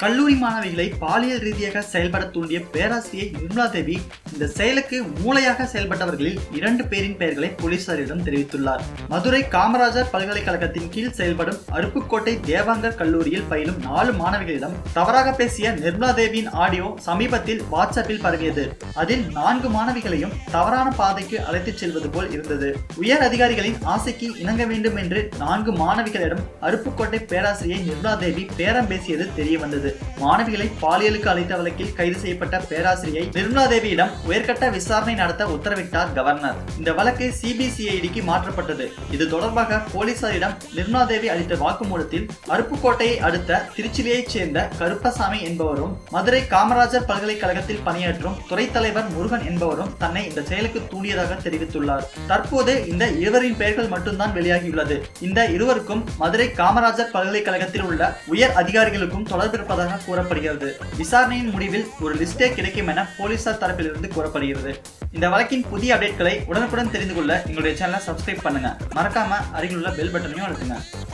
கல்லூரி மாணவிகளை பாலியல் ரீதியாக செயல்பட தூண்டிய பேராசிரியை நிர்மலா தேவி இந்த செயலுக்கு மூளையாக செயல்பட்டவர்களில் இரண்டு பேரின் பெயர்களை போலீசாரிடம் தெரிவித்துள்ளார் மதுரை காமராஜர் பல்கலைக்கழகத்தின் கீழ் செயல்படும் அருப்புக்கோட்டை தேவாங்கர் கல்லூரியில் பயிலும் நாலு மாணவிகளிடம் தவறாக பேசிய நிர்மலா தேவியின் ஆடியோ சமீபத்தில் வாட்ஸ்அப்பில் பரவியது அதில் நான்கு மாணவிகளையும் தவறான பாதைக்கு அழைத்துச் செல்வது போல் இருந்தது உயர் அதிகாரிகளின் ஆசைக்கு இணங்க வேண்டும் என்று நான்கு மாணவிகளிடம் அருப்புக்கோட்டை பேராசிரியை நிர்மலா தேவி பேரம் பேசியது தெரிய வந்தது மாணவிகளை பாலியலுக்கு அழைத்த வழக்கில் கைது செய்யப்பட்ட பேராசிரியை நிர்மலா தேவியிடம் உயர்கட்ட விசாரணை நடத்த உத்தரவிட்டார் கவர்னர் இந்த வழக்கு சிபிசிஐடிக்கு மாற்றப்பட்டது இது தொடர்பாக போலீசாரிடம் நிர்மலா தேவி அளித்த வாக்குமூலத்தில் அருப்புக்கோட்டையை அடுத்த திருச்சிலியைச் சேர்ந்த கருப்பசாமி என்பவரும் மதுரை காமராஜர் பல்கலைக்கழகத்தில் பணியாற்றும் துறை தலைவர் முருகன் என்பவரும் தன்னை இந்த செயலுக்கு தூண்டியதாக தெரிவித்துள்ளார் தற்போது இந்த இருவரின் பெயர்கள் மட்டும்தான் வெளியாகியுள்ளது இந்த இருவருக்கும் மதுரை காமராஜர் பல்கலைக்கழகத்தில் உள்ள உயர் அதிகாரிகளுக்கும் தொடர்பு இருப்பதாக கூறப்படுகிறது விசாரணையின் முடிவில் ஒரு லிஸ்டே கிடைக்கும் என போலீசார் தரப்பிலிருந்து கூறப்படுகிறது இந்த வழக்கின் புதிய அப்டேட்களை உடனுக்குடன் தெரிந்து கொள்ள எங்களுடைய சேனலை சப்ஸ்கிரைப் பண்ணுங்க மறக்காம அருகில் உள்ள பெல் பட்டனையும் அழுத்துங்க